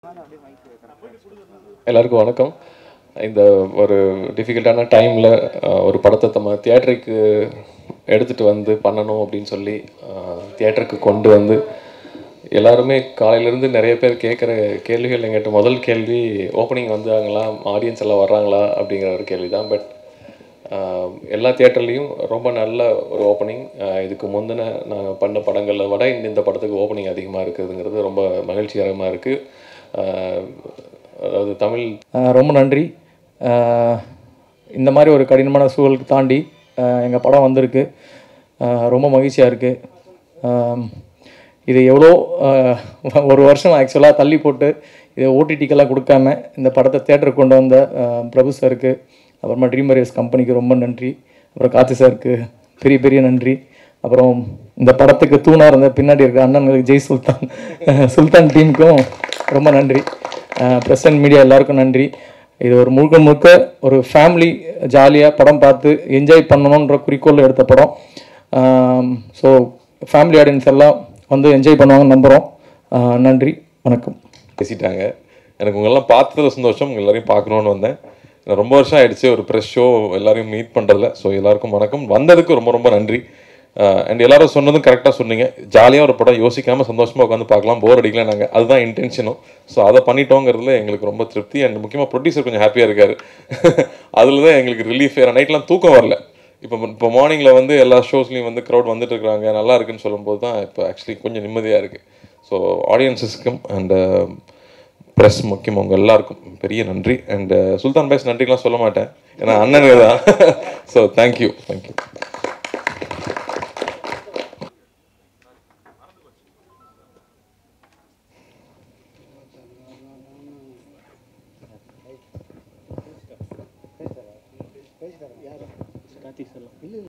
எல்லாருக்கும் வணக்கம் இந்த ஒரு டிஃபிகல்ட்டான டைமில் ஒரு படத்தை நம்ம தியேட்டருக்கு எடுத்துகிட்டு வந்து பண்ணணும் அப்படின்னு சொல்லி தியேட்டருக்கு கொண்டு வந்து எல்லாருமே காலையிலேருந்து நிறைய பேர் கேட்குற கேள்விகள் எங்கிட்ட முதல் கேள்வி ஓப்பனிங் வந்தாங்களா ஆடியன்ஸ் எல்லாம் வர்றாங்களா அப்படிங்கிற ஒரு கேள்வி தான் பட் எல்லா தியேட்டர்லேயும் ரொம்ப நல்ல ஒரு ஓப்பனிங் இதுக்கு முந்தின நான் பண்ண படங்களில் விட இந்த இந்த படத்துக்கு ஓப்பனிங் அதிகமாக இருக்குதுங்கிறது ரொம்ப மகிழ்ச்சிகரமாக இருக்குது அதாவது தமிழ் ஆஹ் ரொம்ப நன்றி ஆஹ் இந்த மாதிரி ஒரு கடினமான சூழலுக்கு தாண்டி எங்கள் படம் வந்திருக்கு ஆஹ் ரொம்ப மகிழ்ச்சியாக இருக்குது இது எவ்வளோ ஆஹ் ஒரு வருஷம் ஆக்சுவலாக தள்ளி போட்டு இதை ஓடிடிக்கெல்லாம் கொடுக்காம இந்த படத்தை தேட்டருக்கு கொண்டு வந்த ஆஹ் பிரபு சாருக்கு அப்புறமா ட்ரீம் வரேஸ் கம்பெனிக்கு ரொம்ப நன்றி அப்புறம் கார்த்தி சாருக்கு பெரிய பெரிய நன்றி அப்புறம் இந்த படத்துக்கு தூணாக இருந்த பின்னாடி இருக்க அண்ணன்களுக்கு ஜெய் சுல்தான் சுல்தான் டீமுக்கும் ரொம்ப நன்றி ப்ரெஸ் அண்ட் மீடியா எல்லாருக்கும் நன்றி இது ஒரு முழுக்க முழுக்க ஒரு ஃபேமிலி ஜாலியாக படம் பார்த்து என்ஜாய் பண்ணணுன்ற குறிக்கோள் எடுத்த படம் ஸோ ஃபேமிலி ஆடியன்ஸ் எல்லாம் வந்து என்ஜாய் பண்ணுவாங்கன்னு நம்புகிறோம் நன்றி வணக்கம் பேசிட்டாங்க எனக்கு உங்களெல்லாம் பார்த்ததுல சந்தோஷம் உங்க எல்லாரையும் பார்க்கணுன்னு வந்தேன் நான் ரொம்ப வருஷம் ஆயிடுச்சு ஒரு ப்ரெஸ் ஷோ எல்லாரையும் மீட் பண்ணுறதுல ஸோ எல்லாருக்கும் வணக்கம் வந்ததுக்கு ரொம்ப ரொம்ப நன்றி அண்ட் எல்லாரும் சொன்னதும் கரெக்டாக சொன்னீங்க ஜாலியாக ஒரு படம் யோசிக்காமல் சந்தோஷமாக உட்காந்து பார்க்கலாம் போர் அடிக்கல நாங்கள் அதுதான் இன்டென்ஷனும் ஸோ அதை பண்ணிட்டோங்கிறதுல எங்களுக்கு ரொம்ப திருப்தி அண்ட் முக்கியமாக ப்ரொடியூசர் கொஞ்சம் ஹாப்பியாக இருக்காரு அதில் தான் எங்களுக்கு ரிலீஃப் வேறு நைட்லாம் தூக்கம் வரல இப்போ இப்போ மார்னிங்கில் வந்து எல்லா ஷோஸ்லையும் வந்து க்ரௌட் வந்துட்டு இருக்காங்க நல்லா இருக்குன்னு சொல்லும்போது தான் இப்போ ஆக்சுவலி கொஞ்சம் நிம்மதியாக இருக்குது ஸோ ஆடியன்ஸஸ்க்கும் அண்ட் ப்ரெஸ் முக்கியம் உங்கள் எல்லாருக்கும் பெரிய நன்றி அண்ட் சுல்தான் பேஸ் நன்றிலாம் சொல்ல மாட்டேன் ஏன்னா அண்ணனுக்கு தான் ஸோ தேங்க்யூ தேங்க்யூ